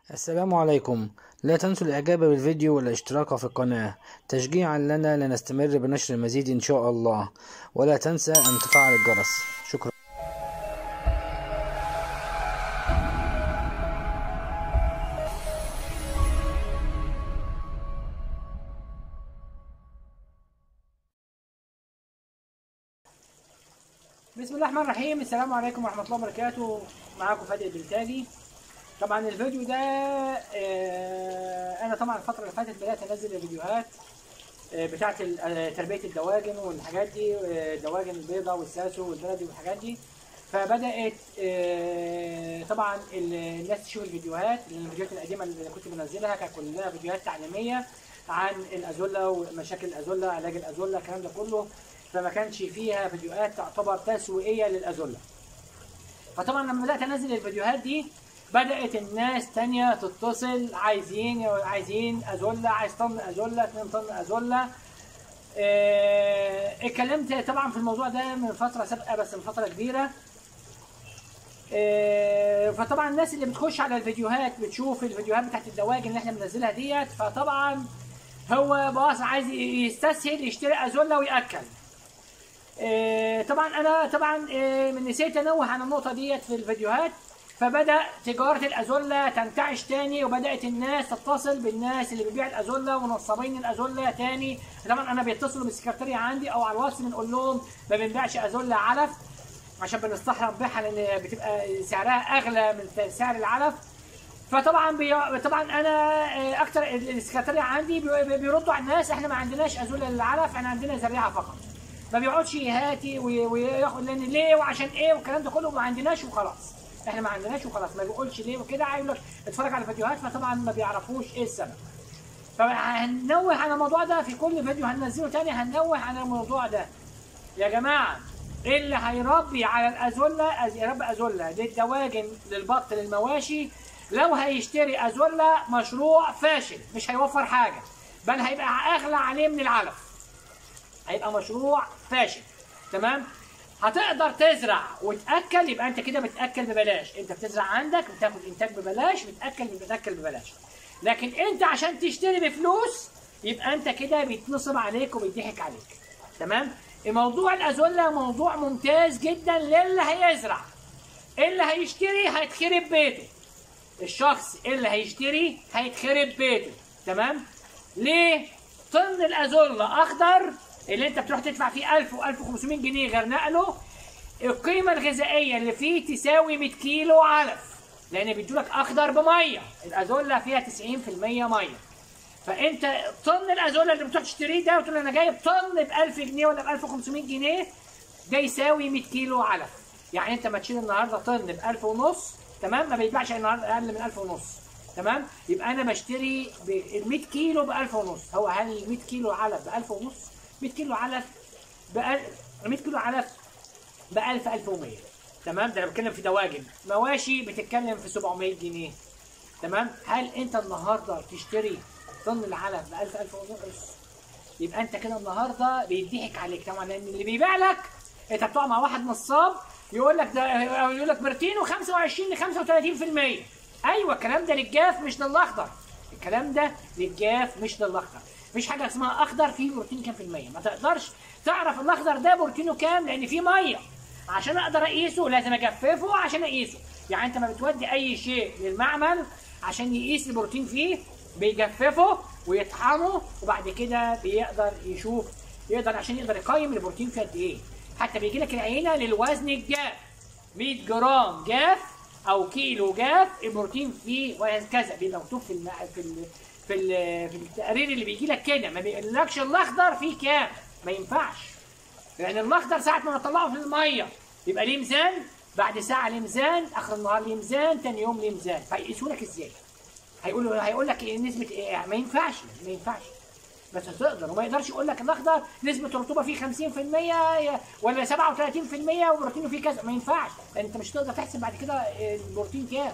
السلام عليكم لا تنسوا الاعجاب بالفيديو والاشتراك في القناة تشجيعا لنا لنستمر بنشر المزيد ان شاء الله ولا تنسى ان تفعل الجرس شكرا بسم الله الرحمن الرحيم السلام عليكم ورحمة الله وبركاته معاكم فادي البلتاجي طبعا الفيديو ده آه، انا طبعا الفترة اللي فاتت بدأت انزل الفيديوهات آه، بتاعة ال- آه، تربية الدواجن والحاجات دي آه، الدواجن البيضة والساسو والبلدي والحاجات دي فبدأت آه، طبعا ال- الناس تشوف الفيديوهات لان الفيديوهات القديمة اللي كنت بنزلها كانت كلها فيديوهات تعليمية عن الازولا ومشاكل الازولا علاج الازولا الكلام ده كله فما كانش فيها فيديوهات تعتبر تسويقية للازولا فطبعا لما بدات انزل الفيديوهات دي بدات الناس تانية تتصل عايزين عايزين ازولا عايز طن ازولا 2 طن ازولا آه، اتكلمت طبعا في الموضوع ده من فتره سابقه بس من فتره كبيره آه، فطبعا الناس اللي بتخش على الفيديوهات بتشوف الفيديوهات بتاعت الدواجن اللي احنا بننزلها ديت فطبعا هو باص عايز يستسهل يشتري ازولا وياكل آه، طبعا انا طبعا آه، من نسيت انوه عن النقطه ديت في الفيديوهات فبدا تجاره الازولا تنتعش تاني وبدات الناس تتصل بالناس اللي بتبيع الازولا ونصابين الازولا تاني طبعا انا بيتصلوا بالسكرتاريه عندي او على الواتس بنقول لهم ما بنبيعش ازولا علف عشان بنستحرم بيعها لان بتبقى سعرها اغلى من سعر العلف فطبعا بي... طبعا انا آه، اكتر السكرتاريه عندي بي- بيردوا على الناس احنا ما عندناش ازولا للعلف احنا عندنا زريعه فقط ما بيقعدش يهاتي وي- وياخد لان ليه وعشان ايه والكلام ده كله ما عندناش وخلاص احنا ما عندناش وخلاص ما بيقولش ليه وكده هيقول لك اتفرج على فيديوهات فطبعا ما بيعرفوش ايه السبب فهنوه على الموضوع ده في كل فيديو هننزله تاني هنوه على الموضوع ده يا جماعه اللي هيربي على الازولا أز- يربي ازولا للدواجن للبط للمواشي لو هيشتري ازولا مشروع فاشل مش هيوفر حاجه بل هيبقى اغلى عليه من العلف هيبقى مشروع فاشل تمام هتقدر تزرع وتاكل يبقى انت كده بتاكل ببلاش انت بتزرع عندك بتاخد انتاج ببلاش بتاكل بتاكل ببلاش لكن انت عشان تشتري بفلوس يبقى انت كده بيتنصب عليك وبيضحك عليك تمام موضوع الازولا موضوع ممتاز جدا للي هيزرع اللي هيشتري هيتخرب بيته الشخص اللي هيشتري هيتخرب بيته تمام ليه طن الازولا اخضر اللي انت بتروح تدفع فيه 1000 و1500 جنيه غير نقله القيمه الغذائيه اللي فيه تساوي 100 كيلو علف لان بيدولك اخضر بميه الازولا فيها 90% ميه فانت طن الازولا اللي بتروح تشتريه ده وتقول انا جايب طن ب 1000 جنيه ولا ب 1500 جنيه ده يساوي 100 كيلو علف يعني انت ما تشيل النهارده طن ب 1000 ونص تمام ما بيتباعش النهارده اقل من 1000 ونص تمام يبقى انا بشتري ب 100 كيلو ب 1000 ونص هو هل 100 كيلو علف ب 1000 ونص 100 كيلو علف ب 100 كيلو علف ب 1000 1100 تمام ده انا بتكلم في دواجن مواشي بتتكلم في 700 جنيه تمام هل انت النهارده تشتري طن العلف ب 1000 1000 ونص يبقى انت كده النهارده بيضحك عليك طبعا لان اللي بيبيع لك انت بتقع مع واحد نصاب يقول لك ده يقول لك بروتينه 25 ل 35% ايوه الكلام ده للجاف مش للاخضر الكلام ده للجاف مش للاخضر مفيش حاجه اسمها اخضر فيه بروتين كام في الميه ما تقدرش تعرف الاخضر ده بروتينه كام لان فيه ميه عشان اقدر اقيسه لازم اجففه عشان اقيسه يعني انت ما بتودي اي شيء للمعمل عشان يقيس البروتين فيه بيجففه ويطحنه وبعد كده بيقدر يشوف يقدر عشان يقدر يقيم البروتين فيه قد ايه حتى بيجي لك العينه للوزن الجاف 100 جرام جاف او كيلو جاف البروتين فيه وهكذا بيبقى مكتوب في الم... في ال... في ال... في التقرير اللي بيجي لك كده ما بيقولكش الاخضر فيه كام ما ينفعش لان الاخضر ساعه ما نطلعه في الميه يبقى ليه ميزان بعد ساعه ليه ميزان اخر النهار ليه ميزان تاني يوم ليه ميزان فيقيسوا لك ازاي هيقول هيقول لك إيه نسبه ايه ما ينفعش ما ينفعش بس هتقدر وما يقدرش يقول لك الاخضر نسبه الرطوبه فيه 50% ولا 37% وبروتينه فيه كذا ما ينفعش لان انت مش هتقدر تحسب بعد كده البروتين كام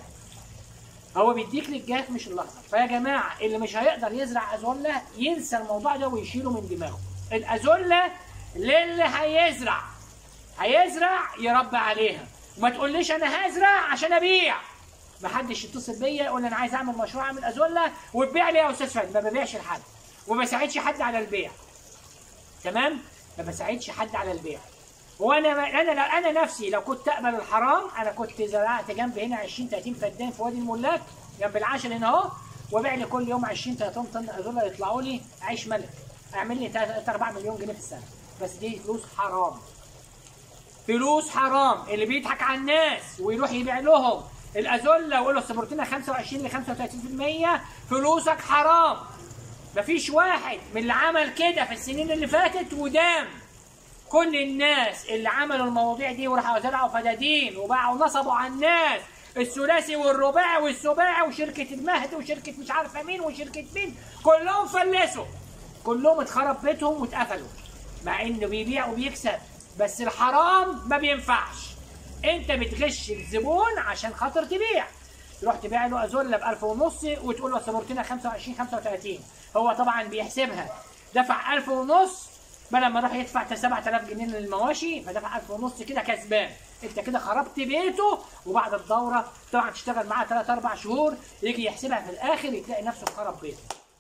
هو بيديك للجاف مش الاخضر فيا جماعه اللي مش هيقدر يزرع ازولا ينسى الموضوع ده ويشيله من دماغه الازولا للي هيزرع هيزرع يربي عليها وما تقوليش انا هزرع عشان ابيع ما حدش يتصل بيا يقول لي انا عايز اعمل مشروع اعمل ازولا وتبيع لي يا استاذ فادي ما ببيعش لحد وما بساعدش حد على البيع تمام ما بساعدش حد على البيع وانا انا انا نفسي لو كنت اقبل الحرام انا كنت زرعت جنب هنا 20 30 فدان في وادي الملاك جنب العشر هنا اهو وابيع لي كل يوم 20 30 طن ازولا يطلعوا لي عيش ملك اعمل لي 3 4 مليون جنيه في السنه بس دي فلوس حرام فلوس حرام اللي بيضحك على الناس ويروح يبيع لهم الازولا ويقول له السبورتينا 25 ل 35% فلوسك حرام مفيش واحد من اللي عمل كده في السنين اللي فاتت ودام كل الناس اللي عملوا المواضيع دي وراحوا زرعوا فدادين وباعوا نصبوا على الناس الثلاثي والرباعي والسباعي وشركة المهد وشركة مش عارفة مين وشركة مين كلهم فلسوا كلهم اتخرب بيتهم واتقفلوا مع انه بيبيع وبيكسب بس الحرام ما بينفعش انت بتغش الزبون عشان خاطر تبيع تروح تبيع له ازولا ب 1000 ونص وتقول له سبورتنا 25 35 هو طبعا بيحسبها دفع 1000 ونص بدل ما يروح يدفع 7000 جنيه للمواشي فدفع 1000 ونص كده كسبان انت كده خربت بيته وبعد الدوره طبعا تشتغل معاه 3 4 شهور يجي يحسبها في الاخر يلاقي نفسه خرب بيته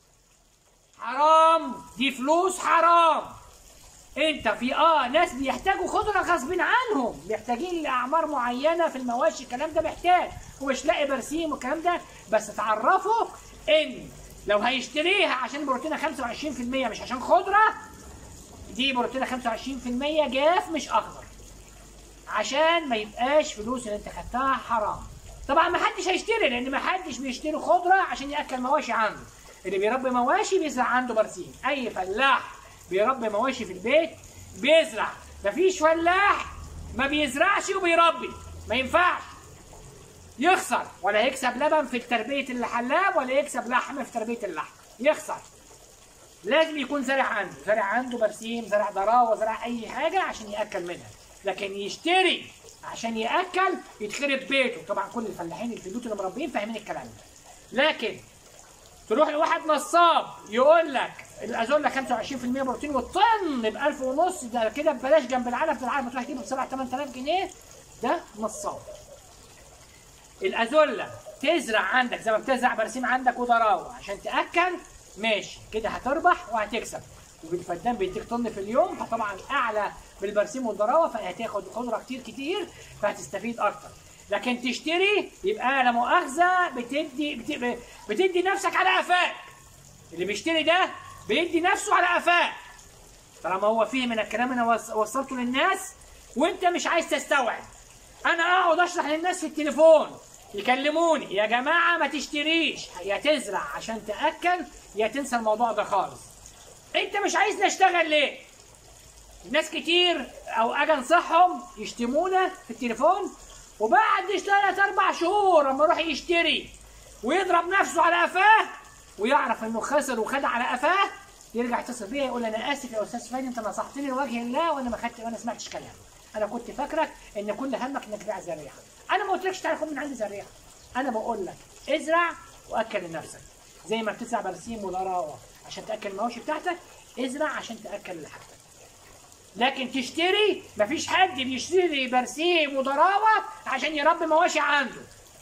حرام دي فلوس حرام انت في اه ناس بيحتاجوا خضره غصب عنهم محتاجين لاعمار معينه في المواشي الكلام ده محتاج ومش لاقي برسيم والكلام ده بس تعرفوا ان لو هيشتريها عشان بروتينها 25% مش عشان خضره دي بروتينها 25% جاف مش اخضر عشان ما يبقاش فلوس اللي انت خدتها حرام طبعا ما حدش هيشتري لان ما حدش بيشتري خضره عشان ياكل مواشي عنده اللي بيربي مواشي بيزرع عنده برسيم اي فلاح بيربي مواشي في البيت بيزرع مفيش فلاح ما بيزرعش وبيربي ما ينفعش يخسر ولا يكسب لبن في تربية الحلاب ولا يكسب لحم في تربية اللحم يخسر لازم يكون زارع عنده زارع عنده برسيم زارع ضراوة زارع أي حاجة عشان يأكل منها لكن يشتري عشان يأكل يتخرب بيته طبعا كل الفلاحين اللي في البيوت اللي مربين فاهمين الكلام ده لكن تروح لواحد نصاب يقول لك الازولا 25% بروتين والطن ب 1000 ونص ده كده ببلاش جنب العلف ده العلف تروح تجيبه ب 7 8000 جنيه ده نصاب الازولا تزرع عندك زي ما بتزرع برسيم عندك وضراوه عشان تاكل ماشي كده هتربح وهتكسب وبالفدان بيديك طن في اليوم فطبعا اعلى بالبرسيم والضراوه فهتاخد خضره كتير كتير فهتستفيد اكتر لكن تشتري يبقى لا مؤاخذه بتدي بت- بتدي نفسك على قفاك اللي بيشتري ده بيدي نفسه على قفاه طالما هو فيه من الكلام انا وص- وصلته للناس وانت مش عايز تستوعب انا اقعد اشرح للناس في التليفون يكلموني يا جماعه ما تشتريش يا تزرع عشان تاكل يا تنسى الموضوع ده خالص انت مش عايز نشتغل ليه ناس كتير او اجي انصحهم يشتمونا في التليفون وبعد ثلاث اربع شهور اما يروح يشتري ويضرب نفسه على قفاه ويعرف انه خسر وخد على قفاه يرجع يتصل بيا يقول انا اسف يا استاذ فادي انت نصحتني لوجه الله وانا ما خدت وانا سمعتش كلام انا كنت فاكرك ان كل همك انك تبيع زريعه انا ما قلتلكش تعالى خد من عندي زريعه انا بقول لك ازرع واكل لنفسك زي ما بتزرع برسيم وضراوه عشان تاكل المواشي بتاعتك ازرع عشان تاكل لحاجتك لكن تشتري مفيش حد بيشتري برسيم وضراوه عشان يربي مواشي عنده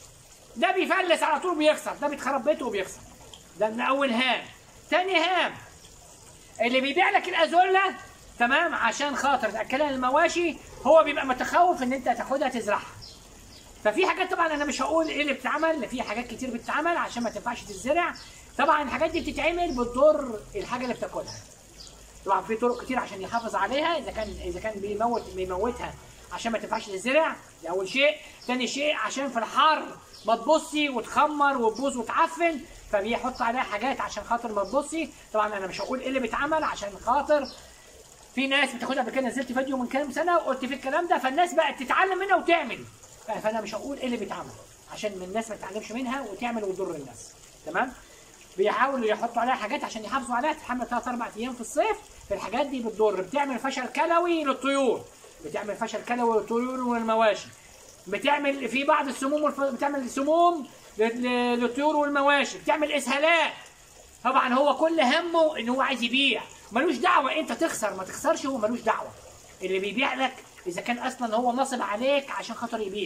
ده بيفلس على طول بيخسر ده بيتخرب بيته وبيخسر ده من اول هام تاني هام اللي بيبيع لك الازوله تمام عشان خاطر تاكلها للمواشي هو بيبقى متخوف ان انت تاخدها تزرعها ففي حاجات طبعا انا مش هقول ايه اللي بتتعمل في حاجات كتير بتتعمل عشان ما تنفعش تتزرع طبعا الحاجات دي بتتعمل بتضر الحاجه اللي بتاكلها طبعا في طرق كتير عشان يحافظ عليها اذا كان اذا كان بيموت بيموتها عشان ما تنفعش تتزرع دي اول شيء ثاني شيء عشان في الحر ما تبصي وتخمر وتبوظ وتعفن فبيحط عليها حاجات عشان خاطر ما تبصي طبعا انا مش هقول ايه اللي بيتعمل عشان خاطر في ناس بتاخدها قبل كده نزلت فيديو من كام سنه وقلت في الكلام ده فالناس بقت تتعلم منها وتعمل فانا مش هقول ايه اللي بيتعمل عشان من الناس ما تتعلمش منها وتعمل وتضر الناس تمام بيحاولوا يحطوا عليها حاجات عشان يحافظوا عليها تتحمل 3 4 ايام في الصيف الحاجات دي بتضر بتعمل فشل كلوي للطيور بتعمل فشل كلوي للطيور والمواشي بتعمل في بعض السموم والف... بتعمل سموم لل- للطيور والمواشي بتعمل اسهالات طبعا هو كل همه ان هو عايز يبيع ملوش دعوه انت تخسر ما تخسرش هو ملوش دعوه اللي بيبيع لك اذا كان اصلا هو نصب عليك عشان خاطر يبيع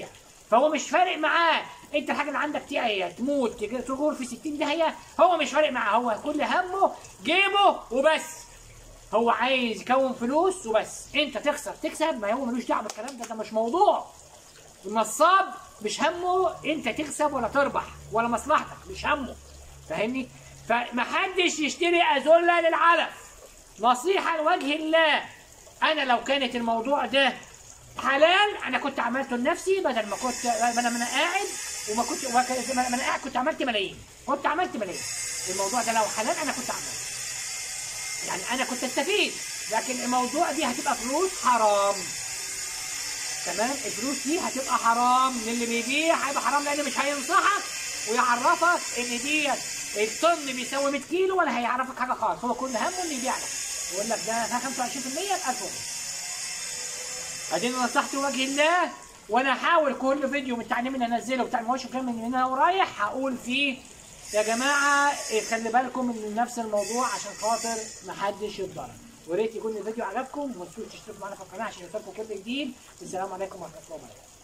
فهو مش فارق معاه انت الحاجه اللي عندك دي هي تموت تج- تغور في 60 ده هي هو مش فارق معاه هو كل همه جيبه وبس هو عايز يكون فلوس وبس انت تخسر تكسب ما هو ملوش دعوه بالكلام ده ده مش موضوع النصاب مش همه انت تكسب ولا تربح ولا مصلحتك مش همه فاهمني فمحدش يشتري ازولا للعلف نصيحه لوجه الله انا لو كانت الموضوع ده حلال انا كنت عملته لنفسي بدل ما كنت بدل ما انا قاعد وما كنت وك- ما انا قاعد كنت عملت ملايين كنت عملت ملايين الموضوع ده لو حلال انا كنت عملته يعني انا كنت استفيد لكن الموضوع دي هتبقى فلوس حرام تمام الفلوس دي هتبقى حرام للي بيبيع هيبقى حرام لان مش هينصحك ويعرفك ان ديت الطن بيساوي 100 كيلو ولا هيعرفك حاجه خالص هو كل همه انه يبيع لك يقول لك ده 25% ب 1000 ونص اديني نصحت وجه الله وانا هحاول كل فيديو من التعليم اللي انزله بتاع المواشي كان من هنا ورايح هقول فيه يا جماعه إيه، خلي بالكم من نفس الموضوع عشان خاطر محدش يتضرر وريت يكون الفيديو عجبكم وما تنسوش تشتركوا معانا في القناه عشان يوصلكم كل جديد والسلام عليكم ورحمه الله وبركاته